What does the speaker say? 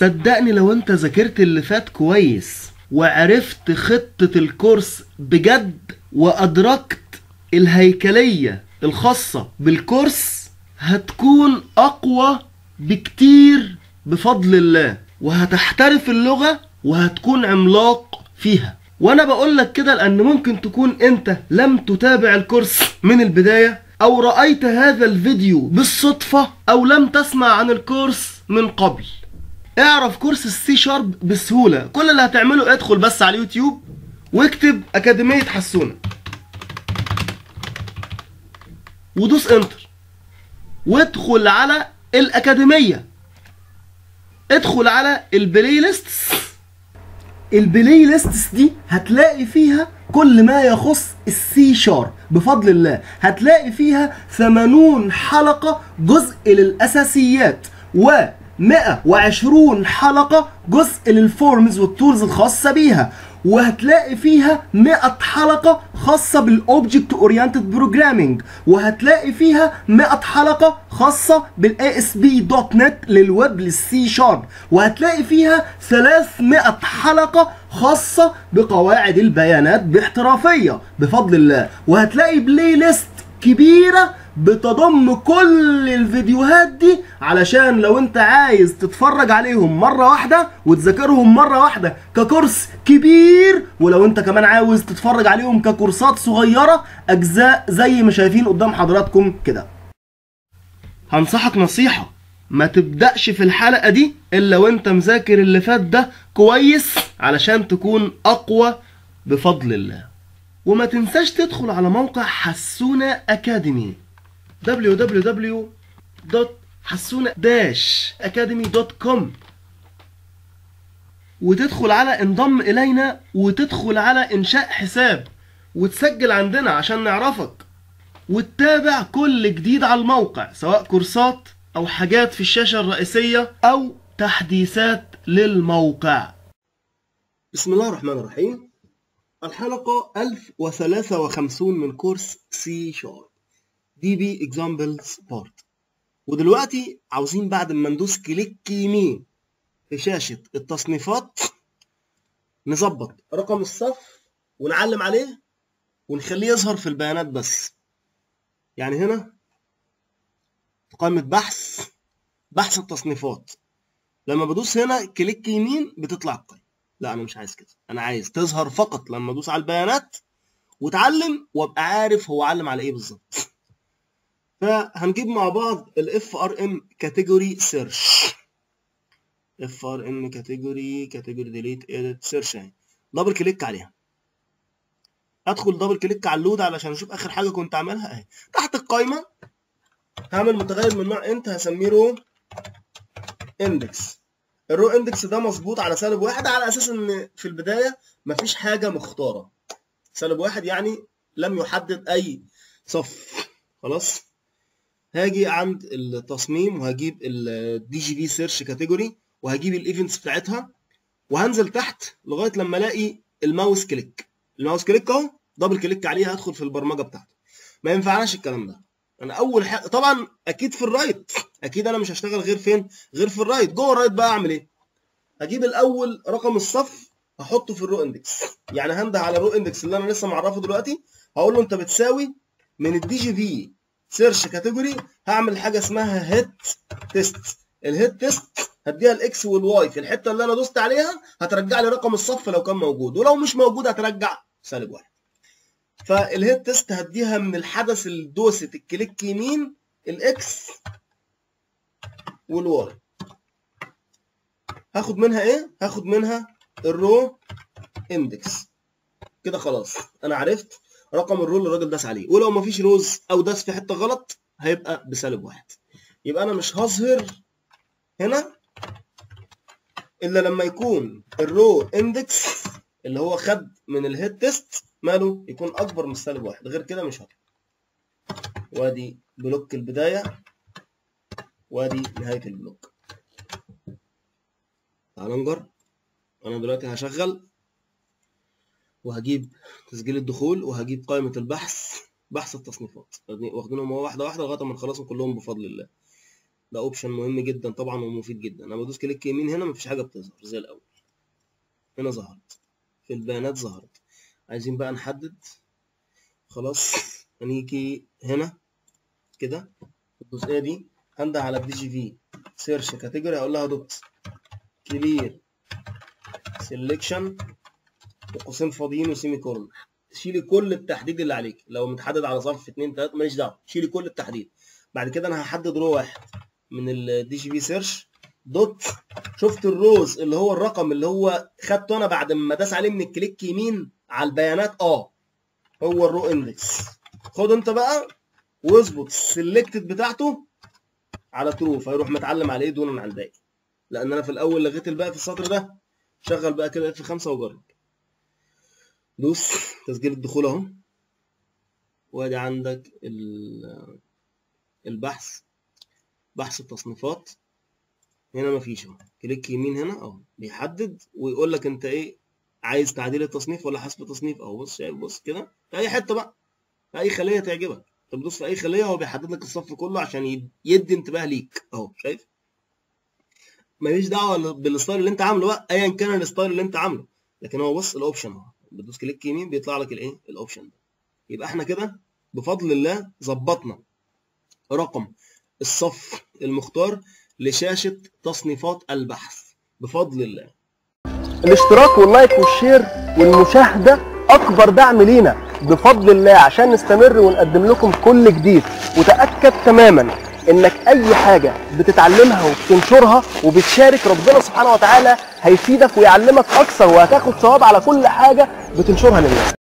صدقني لو انت ذاكرت اللي فات كويس وعرفت خطة الكورس بجد وأدركت الهيكلية الخاصة بالكورس هتكون أقوى بكتير بفضل الله وهتحترف اللغة وهتكون عملاق فيها وانا بقول لك كده لان ممكن تكون انت لم تتابع الكورس من البداية او رأيت هذا الفيديو بالصدفة او لم تسمع عن الكورس من قبل اعرف كورس السي شارب بسهولة كل اللي هتعمله ادخل بس على اليوتيوب واكتب اكاديمية حسونة ودوس انتر وادخل على الاكاديمية ادخل على البلاي ليستس البلاي ليستس دي هتلاقي فيها كل ما يخص السي شارب بفضل الله هتلاقي فيها 80 حلقة جزء للأساسيات و 120 حلقة جزء للفورمز والتولز الخاصة بيها وهتلاقي فيها 100 حلقة خاصة بالاوبجكت اورينتد بروجرامينج وهتلاقي فيها 100 حلقة خاصة بالاي اس بي دوت نت للويب للسي شارب وهتلاقي فيها 300 حلقة خاصة بقواعد البيانات باحترافية بفضل الله وهتلاقي بلاي ليست كبيرة بتضم كل الفيديوهات دي علشان لو انت عايز تتفرج عليهم مرة واحدة وتذاكرهم مرة واحدة ككورس كبير ولو انت كمان عاوز تتفرج عليهم ككورسات صغيرة اجزاء زي ما شايفين قدام حضراتكم كده هنصحك نصيحة ما تبدأش في الحلقة دي الا وانت مذاكر اللي فات ده كويس علشان تكون اقوى بفضل الله وما تنساش تدخل على موقع حسونة أكاديمي www.حسونة-academy.com وتدخل على انضم إلينا وتدخل على إنشاء حساب وتسجل عندنا عشان نعرفك وتتابع كل جديد على الموقع سواء كورسات أو حاجات في الشاشة الرئيسية أو تحديثات للموقع بسم الله الرحمن الرحيم الحلقة 1053 من كورس سي شارب دي بي اكزامبلز بارت ودلوقتي عاوزين بعد ما ندوس كليك يمين في شاشة التصنيفات نظبط رقم الصف ونعلم عليه ونخليه يظهر في البيانات بس يعني هنا قائمة بحث بحث التصنيفات لما بدوس هنا كليك يمين بتطلع القائمة لا انا مش عايز كده انا عايز تظهر فقط لما ادوس على البيانات واتعلم وابقى عارف هو علم على ايه بالظبط فهنجيب مع بعض الاف ار ام كاتيجوري سيرش اف ار ام كاتيجوري كاتيجوري ديليت اديت سيرش اهي دبل كليك عليها ادخل دبل كليك على اللود علشان اشوف اخر حاجه كنت عاملها اهي تحت القايمه هعمل متغير من نوع انت هسميه رو اندكس الرو اندكس ده مظبوط على سالب واحد على اساس ان في البدايه مفيش حاجه مختاره سالب واحد يعني لم يحدد اي صف خلاص هاجي عند التصميم وهجيب الدي جي في سيرش كاتيجوري وهجيب الايفنتس بتاعتها وهنزل تحت لغايه لما الاقي الماوس كليك الماوس كليك اهو دبل كليك عليه هدخل في البرمجه بتاعتي ما ينفعناش الكلام ده انا اول حاجه طبعا اكيد في الرايت اكيد انا مش هشتغل غير فين غير في الرايت جوه الرايت بقى اعمل ايه هجيب الاول رقم الصف هحطه في الرو اندكس يعني هنده على الرو اندكس اللي انا لسه معرفه دلوقتي هقول له انت بتساوي من الدي جي في سيرش كاتيجوري هعمل حاجه اسمها هيت تيست الهيت تيست هديها الاكس والواي في الحته اللي انا دوست عليها هترجع لي رقم الصف لو كان موجود ولو مش موجود هترجع سالب واحد فالهيت تيست هديها من الحدث اللي دوست الكليك يمين الاكس والواي هاخد منها ايه هاخد منها الرو اندكس كده خلاص انا عرفت رقم الرو اللي الراجل داس عليه ولو مفيش روز او داس في حته غلط هيبقى بسالب واحد يبقى انا مش هظهر هنا الا لما يكون الرو اندكس اللي هو خد من الهيد تيست ماله يكون اكبر من سالب واحد غير كده مش هطلع وادي بلوك البدايه وادي نهايه البلوك تعال نجرب انا دلوقتي هشغل وهجيب تسجيل الدخول وهجيب قائمه البحث بحث التصنيفات واخدينهم واحده واحده لغايه ما نخلصهم كلهم بفضل الله ده اوبشن مهم جدا طبعا ومفيد جدا انا بدوس كليك يمين هنا مفيش حاجه بتظهر زي الاول هنا ظهرت في البيانات ظهرت عايزين بقى نحدد خلاص هنيجي هنا كده الجزئيه دي هنده على الدي جي في سيرش كاتيجوري اقول لها دوت كلير سيلكشن وقوسين فاضيين وسيمي كولن شيلي كل التحديد اللي عليك لو متحدد على صف 2 3 ماليش دعوه شيلي كل التحديد بعد كده انا هحدد رو واحد من الدي جي في سيرش دوت شفت الروز اللي هو الرقم اللي هو خدته انا بعد ما داس عليه من الكليك يمين على البيانات اه هو الرو اندكس خد انت بقى واظبط السلكتد بتاعته على ترو فيروح متعلم عليه دونا عن الباقي لان انا في الاول لغيت الباقي في السطر ده شغل بقى كده اف 5 وجرب دوس تسجيل الدخول اهو وادي عندك البحث بحث التصنيفات هنا مفيش اهو كليك يمين هنا اهو بيحدد ويقول لك انت ايه عايز تعديل التصنيف ولا حسب تصنيف اهو بص شايف بص كده في اي حته بقى في اي خليه تعجبك انت بتدوس في اي خليه هو بيحدد لك الصف كله عشان يدي انتباه ليك اهو شايف ماليش دعوه بالستايل اللي انت عامله بقى ايا كان الستايل اللي انت عامله لكن هو بص الاوبشن اهو بتدوس كليك يمين بيطلع لك الايه الاوبشن ده يبقى احنا كده بفضل الله ظبطنا رقم الصف المختار لشاشه تصنيفات البحث بفضل الله الاشتراك واللايك والشير والمشاهده اكبر دعم لينا بفضل الله عشان نستمر ونقدم لكم كل جديد وتاكد تماما انك اي حاجه بتتعلمها وبتنشرها وبتشارك ربنا سبحانه وتعالى هيفيدك ويعلمك اكثر وهتاخد ثواب على كل حاجه بتنشرها للناس